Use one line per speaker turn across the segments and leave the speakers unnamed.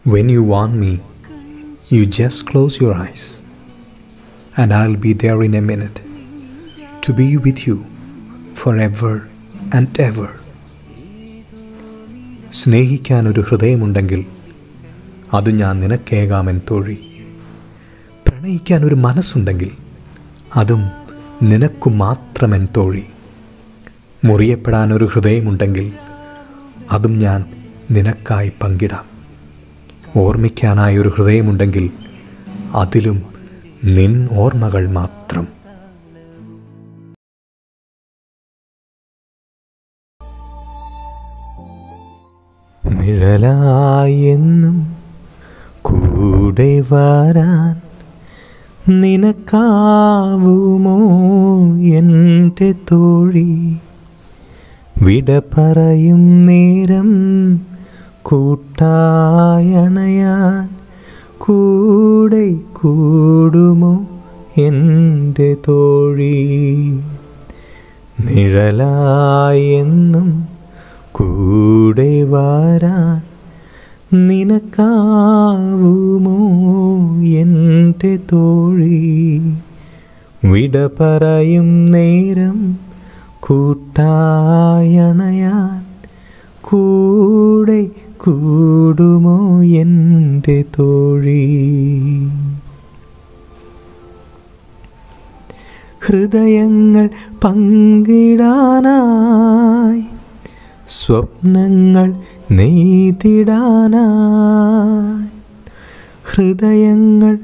When you want me, you just close your eyes, and I'll be there in a minute to be with you forever and ever. സ്നേഹിക്കാൻ ഒരു ഹൃദയമുണ്ടെങ്കിൽ അത് ഞാൻ നിനക്കേകാമൻ തോഴി പ്രണയിക്കാൻ ഒരു മനസ്സുണ്ടെങ്കിൽ അതും നിനക്കു മാത്രമൻ തോഴി മുറിയപ്പെടാൻ ഒരു ഹൃദയമുണ്ടെങ്കിൽ അതും ഞാൻ നിനക്കായി പങ്കിടാം ഓർമ്മിക്കാനായി ഒരു ഹൃദയമുണ്ടെങ്കിൽ അതിലും നിൻ ഓർമ്മകൾ മാത്രം നിഴലായെന്നും കൂടെ വരാൻ നിനക്കാവുമോ എൻ്റെ തോഴി വിട പറയും നേരം കൂട്ടായണയാൻ കൂടെ കൂടുമോ എൻ്റെ തോഴി നിഴലായെന്നും കൂടെ വരാൻ നിനക്കാവുമോ എൻ്റെ തോഴി വിട പറയും നേരം കൂട്ടായണയാൻ കൂടെ കൂടുമോ എൻ്റെ തോഴി ഹൃദയങ്ങൾ പങ്കിടാനായി സ്വപ്നങ്ങൾ നെയ്തിടാനായി ഹൃദയങ്ങൾ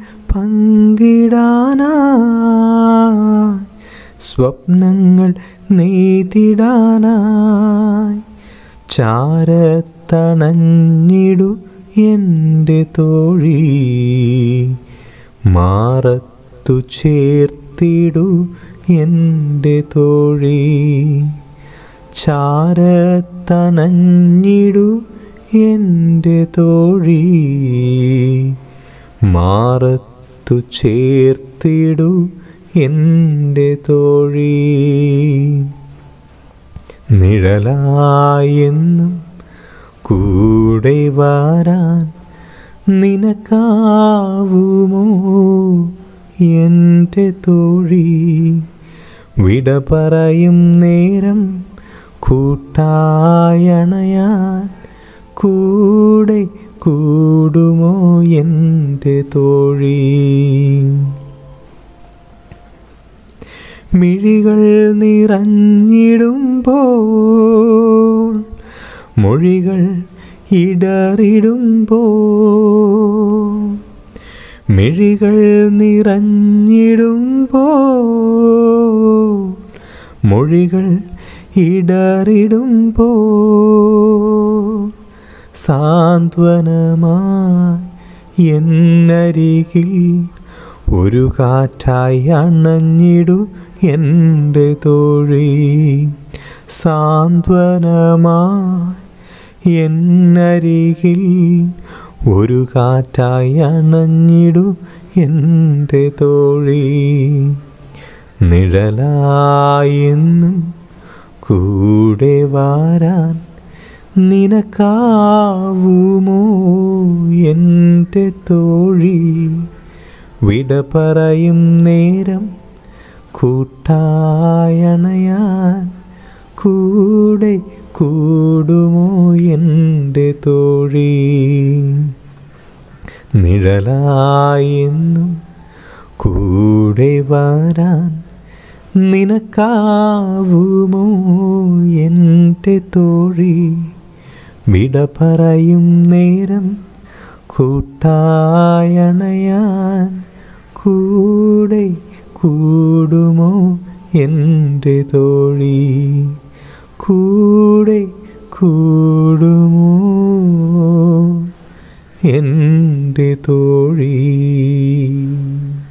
പങ്കിടാനായി സ്വപ്നങ്ങൾ നെയ്തിടാനായി ചാരത്തണഞ്ഞിടു എൻ്റെ തോഴി മാറത്തു ചേർത്തിടു എൻ്റെ തോഴി ചാരത്തണഞ്ഞിടു എൻ്റെ തോഴി മാറത്തു ചേർത്തിടു എൻ്റെ തോഴി നിഴലായെന്നും കൂടെ വരാൻ നിനക്കാവുമോ എൻ്റെ തോഴി വിട പറയും നേരം കൂട്ടായണയാൻ കൂടെ കൂടുമോ എൻ്റെ തോഴി മിഴികൾ നിറഞ്ഞിടുമ്പോൾ മൊഴികൾ ഇടറിടുമ്പോൾ മിഴികൾ നിറഞ്ഞിടുമ്പോൾ മൊഴികൾ ഇടറിടുമ്പോൾ സാന്ത്വനമായി എന്നരികിൽ ഒരു കാറ്റായി അണഞ്ഞിടു എൻ്റെ തോഴി സാന്ത്വനമായി എന്നരികിൽ ഒരു കാറ്റായി അണഞ്ഞിടു എൻ്റെ തോഴി നിഴലായെന്നും കൂടെ വാരാൻ നിനക്കാവുമോ എൻ്റെ തോഴി വിട പറയും നേരം കൂട്ടായണയാൻ കൂടെ കൂടുമോ എൻ്റെ തോഴി നിഴലായെന്നും കൂടെ വരാൻ നിനക്കാവുമോ എൻ്റെ തോഴി വിട പറയും നേരം കൂട്ടായണയാൻ കൂടെ കൂടുമോ എൻ്റെ തോഴി കൂടെ കൂടുമോ എൻ്റെ തോഴി